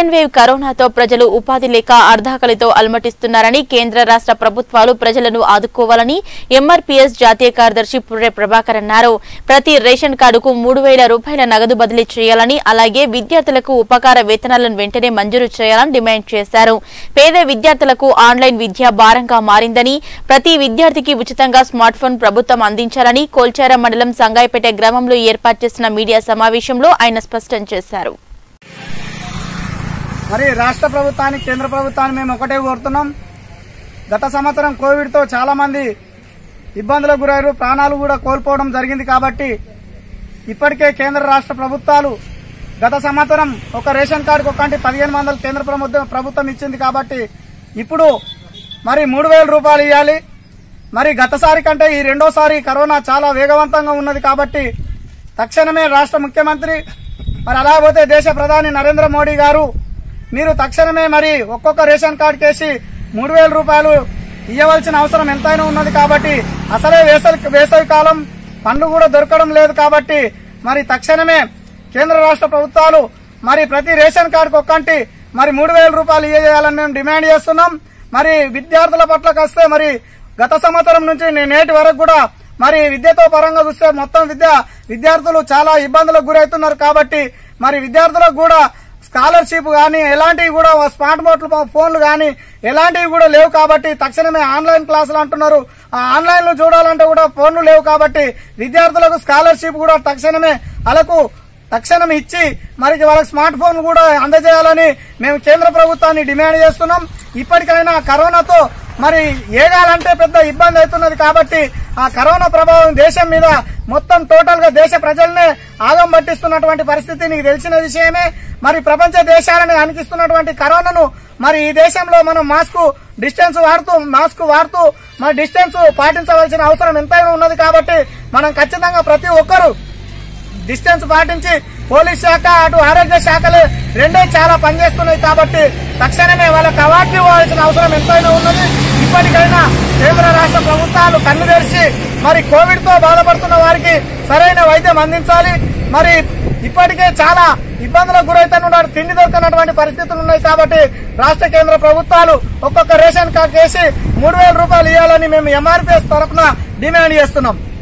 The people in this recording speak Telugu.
సెకండ్ వేవ్ కరోనాతో ప్రజలు ఉపాధి లేక అర్ధాకలితో అలమటిస్తున్నారని కేంద్ర రాష్ట్ర ప్రభుత్వాలు ప్రజలను ఆదుకోవాలని ఎంఆర్పీఎస్ జాతీయ కార్యదర్శి పుర్రె ప్రభాకర్ అన్నారు ప్రతి రేషన్ కార్డుకు మూడు వేల రూపాయల నగదు బదిలీ చేయాలని అలాగే విద్యార్థులకు ఉపకార వేతనాలను వెంటనే మంజూరు చేయాలని డిమాండ్ చేశారు పేద విద్యార్థులకు ఆన్లైన్ విద్య భారంగా మారిందని ప్రతి విద్యార్థికి ఉచితంగా స్మార్ట్ ఫోన్ ప్రభుత్వం అందించాలని కోల్చార మండలం సంగాయపేట గ్రామంలో ఏర్పాటు చేసిన మీడియా సమావేశంలో ఆయన స్పష్టం చేశారు మరి రాష్ట్ర ప్రభుత్వానికి కేంద్ర ప్రభుత్వాన్ని మేము ఒకటే కోరుతున్నాం గత సంవత్సరం కోవిడ్తో చాలా మంది ఇబ్బందులకు గురయ్యారు ప్రాణాలు కూడా కోల్పోవడం జరిగింది కాబట్టి ఇప్పటికే కేంద్ర రాష్ట్ర ప్రభుత్వాలు గత సంవత్సరం ఒక రేషన్ కార్డుకు ఒకంటి పదిహేను వందలు కేంద్ర ప్రభుత్వం ప్రభుత్వం ఇచ్చింది కాబట్టి ఇప్పుడు మరి మూడు వేల రూపాయలు ఇవ్వాలి మరి గతసారి కంటే ఈ రెండోసారి కరోనా చాలా వేగవంతంగా ఉన్నది కాబట్టి తక్షణమే రాష్ట్ర ముఖ్యమంత్రి మరి అలా పోతే దేశ ప్రధాని నరేంద్ర మోడీ గారు మీరు తక్షణమే మరి ఒక్కొక్క రేషన్ కార్డు కేసి మూడు వేల రూపాయలు ఇవ్వవలసిన అవసరం ఎంతైనా ఉన్నది కాబట్టి అసలే వేసవి వేసవి కాలం పండ్లు కూడా దొరకడం లేదు కాబట్టి మరి తక్షణమే కేంద్ర రాష్ట్ర ప్రభుత్వాలు మరి ప్రతి రేషన్ కార్డుకు ఒక్కంటి మరి మూడు వేల రూపాయలు ఇవ్వజేయాలని మేము డిమాండ్ చేస్తున్నాం మరి విద్యార్థుల పట్లకి వస్తే మరి గత సంవత్సరం నుంచి నే- నేటి వరకు కూడా మరి విద్యతో పరంగా చూస్తే మొత్తం విద్య విద్యార్థులు చాలా ఇబ్బందులకు గురవుతున్నారు కాబట్టి మరి విద్యార్థులకు కూడా స్కాలర్షిప్ కానీ ఎలాంటివి కూడా స్మార్ట్ బోర్డులు ఫోన్లు కానీ ఎలాంటివి కూడా లేవు కాబట్టి తక్షణమే ఆన్లైన్ క్లాసులు అంటున్నారు ఆ ఆన్లైన్ లో చూడాలంటే కూడా ఫోన్లు లేవు కాబట్టి విద్యార్థులకు స్కాలర్షిప్ కూడా తక్షణమే వాళ్ళకు తక్షణం ఇచ్చి మరి వాళ్ళకి స్మార్ట్ ఫోన్ కూడా అందజేయాలని మేము కేంద్ర ప్రభుత్వాన్ని డిమాండ్ చేస్తున్నాం ఇప్పటికైనా కరోనాతో మరి ఏగాలంటే పెద్ద ఇబ్బంది అవుతున్నది కాబట్టి ఆ కరోనా ప్రభావం దేశం మీద మొత్తం టోటల్ గా దేశ ప్రజల్నే ఆగం పట్టిస్తున్నటువంటి పరిస్థితి నీకు తెలిసిన విషయమే మరి ప్రపంచ దేశాలను అనిపిస్తున్నటువంటి కరోనాను మరి ఈ దేశంలో మనం మాస్క్ డిస్టెన్స్ వాడుతూ మాస్క్ వాడుతూ మరి డిస్టెన్స్ పాటించవలసిన అవసరం ఎంతైనా ఉన్నది కాబట్టి మనం ఖచ్చితంగా ప్రతి ఒక్కరూ డిస్టెన్స్ పాటించి పోలీస్ శాఖ అటు ఆరోగ్య శాఖలు రెండే చాలా పనిచేస్తున్నాయి కాబట్టి తక్షణమే వాళ్ళకి అవార్డులు ఇవ్వాల్సిన అవసరం ఎంతైనా ఉన్నది ఇప్పటికైనా కేంద్ర రాష్ట్ర ప్రభుత్వాలు కన్ను తెరిచి మరి కోవిడ్ తో బాధపడుతున్న వారికి సరైన వైద్యం అందించాలి మరి ఇప్పటికే చాలా ఇబ్బందులకు గురైతున్నారు తిండి దొరకనటువంటి పరిస్థితులు ఉన్నాయి కాబట్టి రాష్ట్ర కేంద్ర ప్రభుత్వాలు ఒక్కొక్క రేషన్ కార్డు వేసి మూడు వేల రూపాయలు ఇవ్వాలని మేము ఎంఆర్పీఎస్ తరఫున డిమాండ్ చేస్తున్నాం